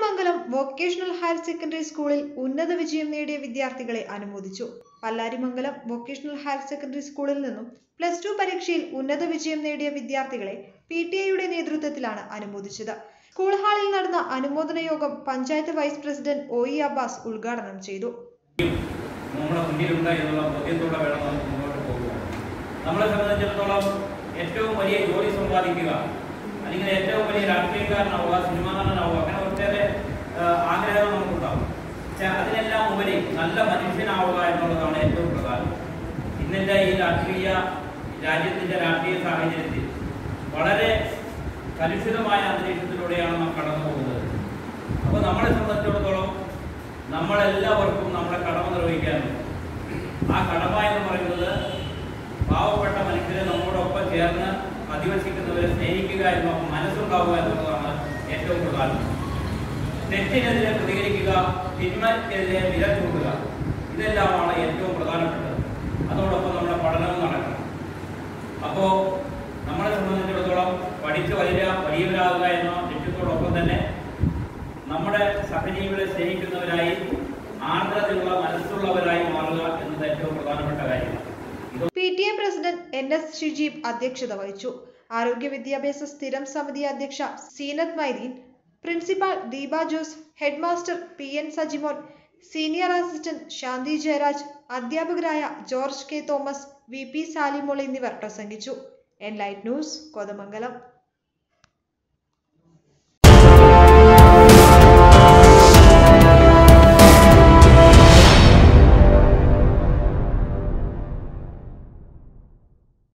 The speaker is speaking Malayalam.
പല്ലാരിമംഗലം വൊക്കേഷണൽ ഹയർ സെക്കൻഡറി സ്കൂളിൽ ഉന്നത വിജയം നേടിയ വിദ്യാർത്ഥികളെ അനുമോദിച്ചു പല്ലാരിമംഗലം വൊക്കേഷണൽ ഹയർ സെക്കൻഡറി സ്കൂളിൽ നിന്നും പ്ലസ് ടു പരീക്ഷയിൽ ഉന്നത വിജയം നേടിയ വിദ്യാർത്ഥികളെ പി ടി എയുടെ നേതൃത്വത്തിലാണ് അനുമോദിച്ചത് സ്കൂൾ ഹാളിൽ നടന്ന അനുമോദന യോഗം panchayat vice president O E Abbas ഉദ്ഘാടനം ചെയ്തു നമ്മുടെ മുന്നിലുണ്ട് എന്നുള്ള ബോധ്യത്തോടെ വേണം നമുക്ക് മുന്നോട്ട് പോകുക നമ്മളെ സംബന്ധിച്ചിടത്തോളം ഏറ്റവും വലിയ ജോലി സമ്പാദിക്കുക അല്ലെങ്കിൽ ഏറ്റവും വലിയ രാഷ്ട്രീയക്കാരനാവുക സിനിമാകാരനാവുക അങ്ങനെ ഒട്ടേറെ ആ, ആഗ്രഹങ്ങൾ നമുക്കുണ്ടാവും പക്ഷെ അതിനെല്ലാം ഉപരി നല്ല മനുഷ്യനാവുക എന്നുള്ളതാണ് ഏറ്റവും പ്രധാനം ഇന്നത്തെ ഈ രാഷ്ട്രീയ രാജ്യത്തിന്റെ രാഷ്ട്രീയ സാഹചര്യത്തിൽ വളരെ കലുഷിതമായ അന്തരീക്ഷത്തിലൂടെയാണ് നാം കടന്നു പോകുന്നത് അപ്പോൾ നമ്മളെ സംബന്ധിച്ചിടത്തോളം നമ്മളെല്ലാവർക്കും നമ്മുടെ കടമ നിർവഹിക്കാനുണ്ട് ആ കടമ എന്ന് പറയുന്നത് പാവപ്പെട്ട മനുഷ്യരെ നമ്മോടൊപ്പം ചേർന്ന് അധിവസിക്കുന്നവരെ സ്നേഹിക്കുക എന്ന മനസ്സുണ്ടാവുക എന്നുള്ളതാണ് ഏറ്റവും പ്രധാനം തെറ്റിനെതിരെ പ്രതികരിക്കുക തിന്മയ്ക്കെതിരെ വിരൽ ചൂണ്ടുക ഇതെല്ലാമാണ് ഏറ്റവും പ്രധാനപ്പെട്ടത് അതോടൊപ്പം നമ്മുടെ പഠനവും നടക്കണം അപ്പോൾ നമ്മളെ സംബന്ധിച്ചിടത്തോളം പഠിച്ചു വലിയ വലിയവരാകുക എന്ന ലക്ഷ്യത്തോടൊപ്പം തന്നെ നമ്മുടെ സഹജീവികളെ സ്നേഹിക്കുന്നവരായി ആർദ്രതയുള്ള മനസ്സുള്ളവരായി മാറുക എന്നത് ഏറ്റവും പ്രധാനപ്പെട്ട കാര്യമാണ് ഇത് P T A president N S Shijeeb അധ്യക്ഷത വഹിച്ചു ആരോഗ്യ വിദ്യാഭ്യാസ സ്ഥിരം സമിതി അധ്യക്ഷ Seenath Mydeen principal Deepa Jose headmaster P N Sajimon senior assistant Shanthi Jayaraj അധ്യാപകരായ George K Thomas V P Salimol എന്നിവർ പ്രസംഗിച്ചു എൻ ലൈറ്റ് ന്യൂസ് കോതമംഗലം